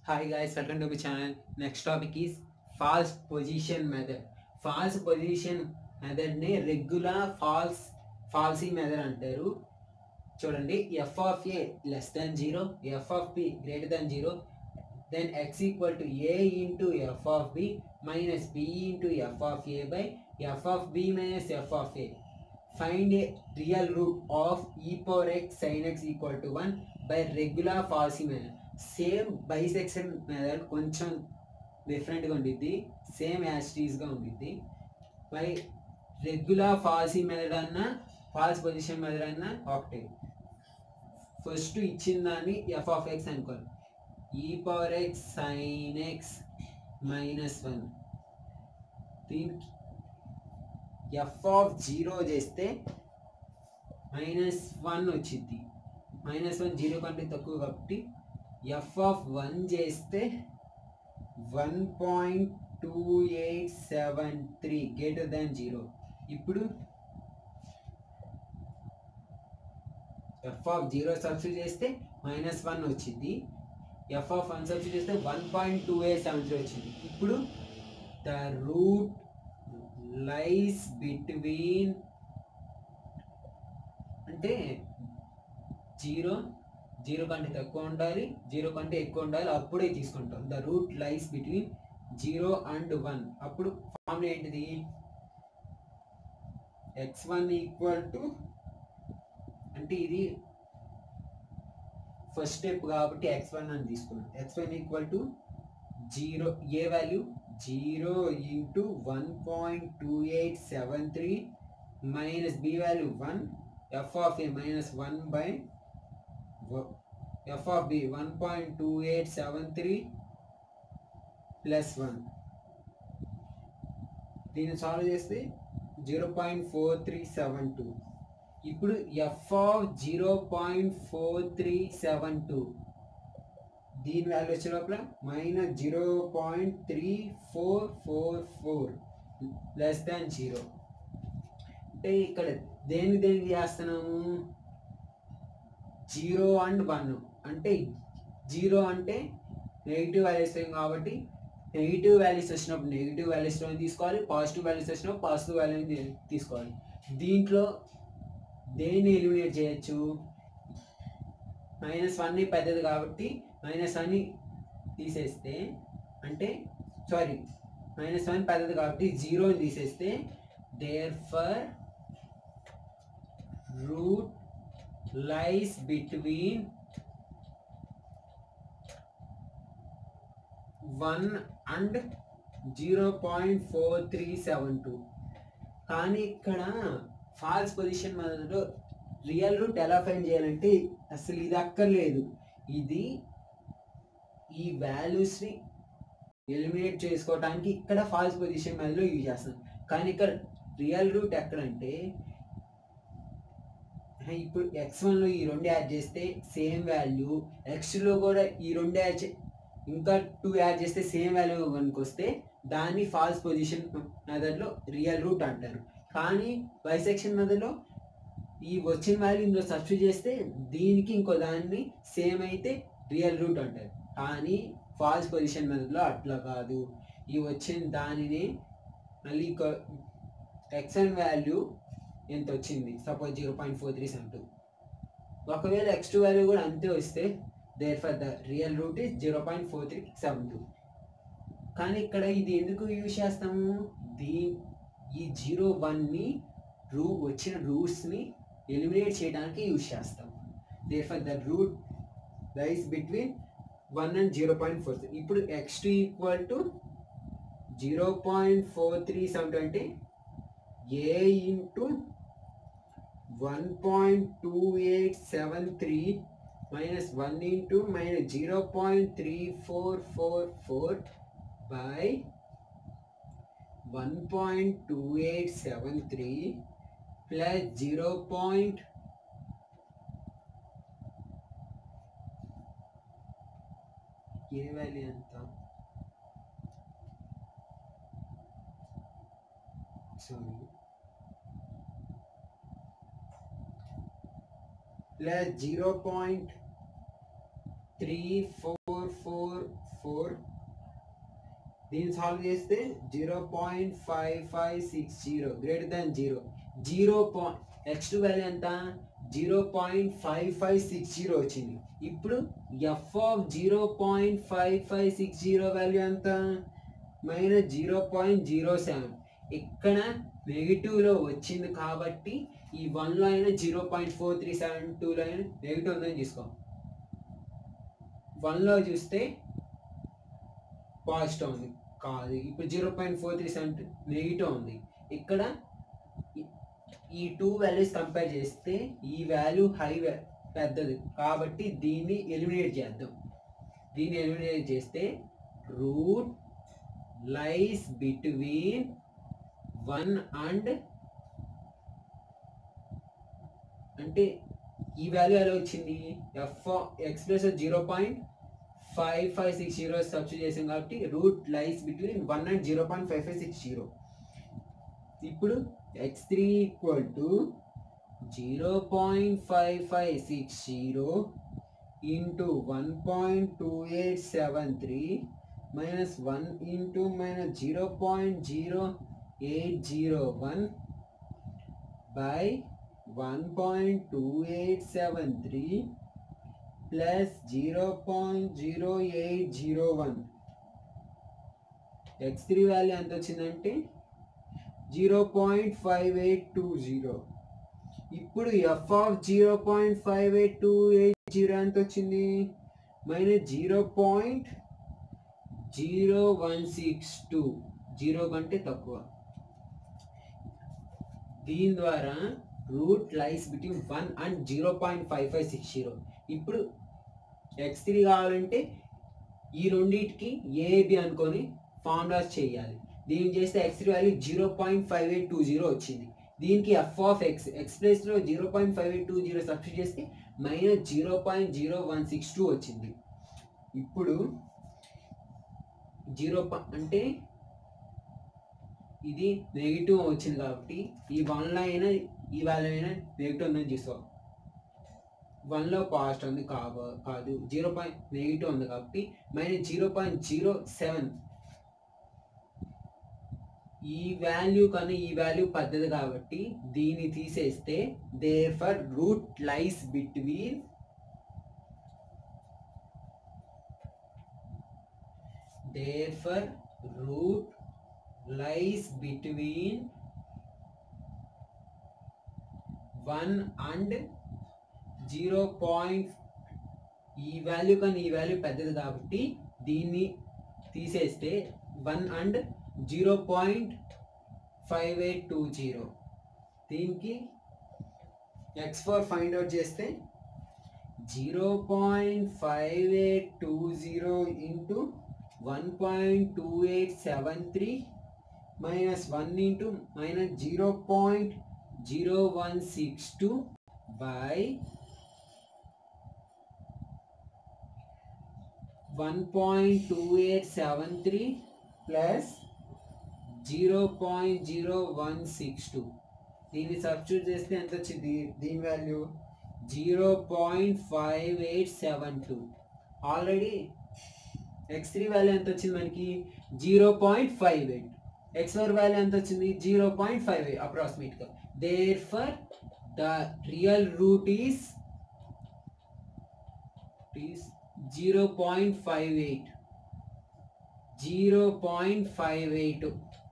Hi guys, welcome to my channel. Next topic is false position method. False position method ని regular false falsi method అంటారు చూడండి F of A less than zero F of B greater than zero then X equal to A into F of B minus B into F of A by F of B minus F of A find a real root of e power X sine X equal to one by regular falsi method same bisection method కొంచెం డిఫరెంట్గా ఉండిద్ది same యాస్టీస్గా ఉండిద్ది by regular falsi method అన్న false position method అన్న ఒకటే first ఇచ్చిన దాన్ని F of X అనుకోండి e power X sine X minus one దీనికి ఎఫ్ ఆఫ్ జీరో చేస్తే మైనస్ వన్ వచ్చింది మైనస్ వన్ జీరో కంటే తక్కువ కాబట్టి ఎఫ్ ఆఫ్ వన్ చేస్తే one point two eight seven three greater than zero ఇప్పుడు ఎఫ్ ఆఫ్ జీరో సబ్స్టిట్యూట్ చేస్తే minus one వచ్చింది ఎఫ్ ఆఫ్ వన్ సబ్స్టిట్యూట్ చేస్తే one point two eight seven three వచ్చింది ఇప్పుడు ద రూట్ లైస్ బిట్వీన్ అంటే zero zero కంటే తక్కువ ఉండాలి జీరో కంటే ఎక్కువ ఉండాలి అప్పుడే తీసుకుంటాం the root lies between zero and one అప్పుడు ఫార్ములా ఏంటిది ఎక్స్ వన్ ఈక్వల్ టు అంటే ఇది ఫస్ట్ స్టెప్ కాబట్టి ఎక్స్ వన్ అని తీసుకున్నాం X one equal to zero A value zero into one point two eight seven three minus B value one F of A minus one by F of B one point two eight seven three plus one దీన్ని solve చేస్తే zero point four three seven two ఇప్పుడు F of zero point four three seven two దీని value వచ్చే లోపల minus zero point three four four four less than zero అంటే ఇక్కడ దేనికి దేనికి చేస్తున్నాము జీరో అండ్ వన్ అంటే జీరో అంటే నెగిటివ్ వాల్యూస్ కాబట్టి నెగిటివ్ వాల్యూస్ వచ్చినప్పుడు నెగిటివ్ వాల్యూస్లో తీసుకోవాలి పాజిటివ్ వాల్యూస్ వచ్చినప్పుడు పాజిటివ్ వాల్యూ తీసుకోవాలి దీంట్లో దేన్ని ఎలిమినేట్ చేయొచ్చు మైనస్ వన్ పెద్దది కాబట్టి మైనస్ వన్ తీసేస్తే అంటే సారీ మైనస్ వన్ పెద్దది కాబట్టి జీరోని తీసేస్తే therefore root lies between one and zero point four three seven two కానీ ఇక్కడ ఫాల్స్ పొజిషన్ మొదలు రియల్ రూట్ ఎలా ఫైండ్ చేయాలంటే అసలు ఇది అక్కర్లేదు ఇది ఈ వాల్యూస్ని ఎలిమినేట్ చేసుకోవడానికి ఇక్కడ ఫాల్స్ పొజిషన్ మెథడ్లో యూజ్ చేస్తాం కానీ ఇక్కడ రియల్ రూట్ ఎక్కడంటే ఇప్పుడు ఎక్స్ వన్లో ఈ రెండు యాడ్ చేస్తే సేమ్ వాల్యూ ఎక్స్లో కూడా ఈ రెండు యాడ్ చే ఇంకా టూ యాడ్ చేస్తే సేమ్ వాల్యూ కనుక వస్తే దాన్ని ఫాల్స్ పొజిషన్ మెథడ్లో రియల్ రూట్ అంటారు కానీ బైసెక్షన్ మెథడ్లో ఈ వచ్చిన వాల్యూ ఇందులో సబ్స్టిట్యూట్ చేస్తే దీనికి ఇంకో దాన్ని సేమ్ అయితే రియల్ రూట్ అంటారు కానీ ఫాల్స్ పొజిషన్ మెథడ్లో అట్లా కాదు ఈ వచ్చిన దానిని మళ్ళీ ఎక్స్ఎన్ వాల్యూ ఎంత వచ్చింది suppose zero point four three seven two ఒకవేళ ఎక్స్ టూ వాల్యూ కూడా అంతే వస్తే therefore the real root is zero point four three seven two కానీ ఇక్కడ ఇది ఎందుకు యూజ్ చేస్తాము దీ ఈ జీరో వన్ని రూ వచ్చిన రూట్స్ని ఎలిమినేట్ చేయడానికి యూజ్ చేస్తాం therefore the root lies between one and zero point four ఇప్పుడు X two equal to zero point four three seven అంటే A into one point two eight seven three minus one into minus zero point three four four four by one point two eight seven three plus zero point A value ఎంత sorry plus zero point three four four four దీన్ని solve చేస్తే zero point five five six zero greater than zero zero point X two value ఎంత zero point five five six zero వచ్చింది ఇప్పుడు F of zero point five five six zero value ఎంత minus zero point zero seven ఇక్కడ నెగిటివ్లో వచ్చింది కాబట్టి ఈ వన్లో అయినా zero point four three seven టూలో అయినా నెగిటివ్ ఉందని తీసుకో వన్లో చూస్తే పాజిటివ్ ఉంది కాదు ఇప్పుడు zero point four three seven negative ఉంది ఇక్కడ ఈ- ఈ టూ వాల్యూస్ కంపేర్ చేస్తే ఈ వాల్యూ హై పెద్దది కాబట్టి దీన్ని ఎలిమినేట్ చేద్దాం దీన్ని ఎలిమినేట్ చేస్తే root lies between one and అంటే ఈ వాల్యూ ఎలా వచ్చింది F X plus zero point five five six zero substitute చేసాం కాబట్టి root lies between one and zero point five five six zero ఇప్పుడు X three equal to zero point five five six zero into one point two eight seven three minus one into minus zero point zero eight zero one by one point two eight seven three plus zero point zero eight zero one x three value ఎంత వచ్చిందంటే zero point five eight two zero ఇప్పుడు F of zero point five eight two eight zero ఎంత వచ్చింది minus zero point zero one six two zero కంటే తక్కువ దీని ద్వారా root lies between one and zero point five five six zero ఇప్పుడు X three కావాలంటే ఈ రెండింటికి ఏబి అనుకొని ఫార్ములాస్ చేయాలి దీన్ని చేస్తే x three value zero point five eight two zero వచ్చింది దీనికి ఎఫ్ ఆఫ్ ఎక్స్ ఎక్స్ ప్లేస్లో zero point five eight two zero substitute చేస్తే minus zero point zero one six two వచ్చింది ఇప్పుడు జీరో అంటే ఇది నెగిటివ్ వచ్చింది కాబట్టి ఈ వన్లో అయినా ఈ వాల్యూ అయినా నెగిటివ్ ఉందని చూసుకో వన్లో పాజిటివ్ ఉంది కాబ కాదు జీరో పాయింట్ నెగిటివ్ ఉంది కాబట్టి minus zero point zero seven ఈ వాల్యూ కన్నా ఈ వాల్యూ పెద్దది కాబట్టి దీన్ని తీసేస్తే therefore root lies between therefore root lies between one and zero point ఈ వాల్యూ కానీ ఈ వాల్యూ పెద్దది కాబట్టి దీన్ని తీసేస్తే one and zero point five eight two zero దీనికి ఎక్స్ ఫోర్ ఫైండ్ అవుట్ చేస్తే zero point five eight two zero into one point two eight seven three minus one into minus zero point zero one six two by one point two eight seven three plus zero point zero one six two దీన్ని సబ్స్టిట్యూట్ చేస్తే ఎంత వచ్చింది దీని value zero point five eight seven two already x three value ఎంత వచ్చింది మనకి zero point five eight x four value ఎంత వచ్చింది జీరో పాయింట్ ఫైవ్ ఎయిట్ అప్రాక్సిమేట్గా therefore the real root is is zero point five eight zero point five eight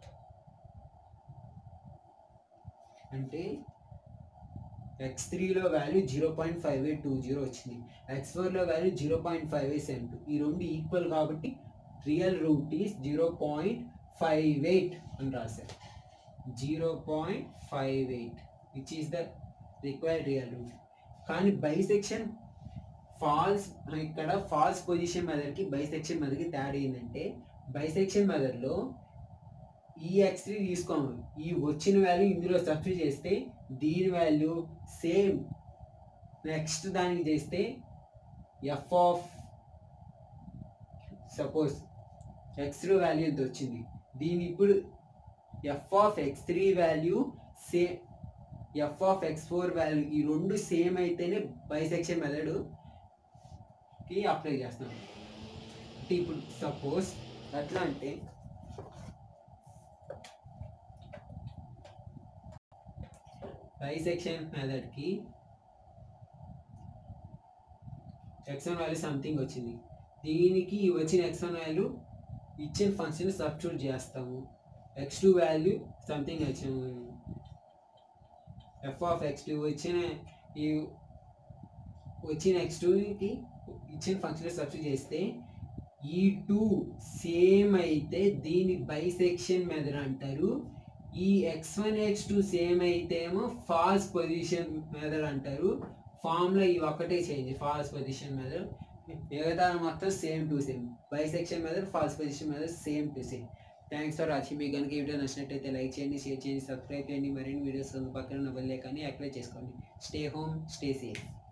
అంటే x త్రీలో value zero point five eight two zero వచ్చింది x ఫోర్లో value zero point five eight seven two ఈ రెండు equal కాబట్టి real root is zero point five eight అని రాశారు zero point five eight which is the required real root కానీ bisection false ఇక్కడ false position మెథడ్కి బైసెక్షన్ మెథడ్కి తేడా ఏంటంటే బైసెక్షన్ మెథడ్లో ఈ ఎక్స్ త్రీ తీసుకోము ఈ వచ్చిన వాల్యూ ఇందులో సబ్స్టిట్యూట్ చేస్తే దీని వాల్యూ సేమ్ నెక్స్ట్ దానికి చేస్తే f of suppose x three value ఎంత వచ్చింది దీని ఇప్పుడు F of x three value say f of x four value ఈ రెండు సేమ్ అయితేనే బైసెక్షన్ మెథడ్ కి అప్లై చేస్తాం అంటే ఇప్పుడు సపోజ్ ఎట్లా అంటే బైసెక్షన్ మెథడ్కి ఎక్స్ వన్ వాల్యూ సంథింగ్ వచ్చింది దీనికి ఈ వచ్చిన ఎక్స్ వన్ వాల్యూ ఇచ్చిన ఫంక్షన్ సబ్స్టిట్యూట్ చేస్తాము ఎక్స్ టూ వాల్యూ సంథింగ్ వచ్చాము ఎఫ్ ఆఫ్ ఎక్స్ టూ వచ్చిన ఈ వచ్చిన ఎక్స్ టూకి ఇచ్చిన ఫంక్షన్ సబ్స్టిట్యూట్ చేస్తే ఈ టూ సేమ్ అయితే దీన్ని బైసెక్షన్ మెథడ్ అంటారు ఈ x one x two same అయితే ఏమో ఫాల్స్ పొజిషన్ మెథడ్ అంటారు ఫామ్లో ఇవి ఒకటే చేంజ్ ఫాల్స్ పొజిషన్ మెథడ్ మిగతా మొత్తం same to same bisection method false position method same to same thanks for watching మీకు కనుక ఈ వీడియో నచ్చినట్టయితే లైక్ చేయండి షేర్ చేయండి సబ్స్క్రైబ్ చేయండి మరిన్ని వీడియోస్ పక్కన ఉన్న బెల్ ఐకాన్ని యాక్టివేట్ చేసుకోండి స్టే హోమ్ స్టే సేఫ్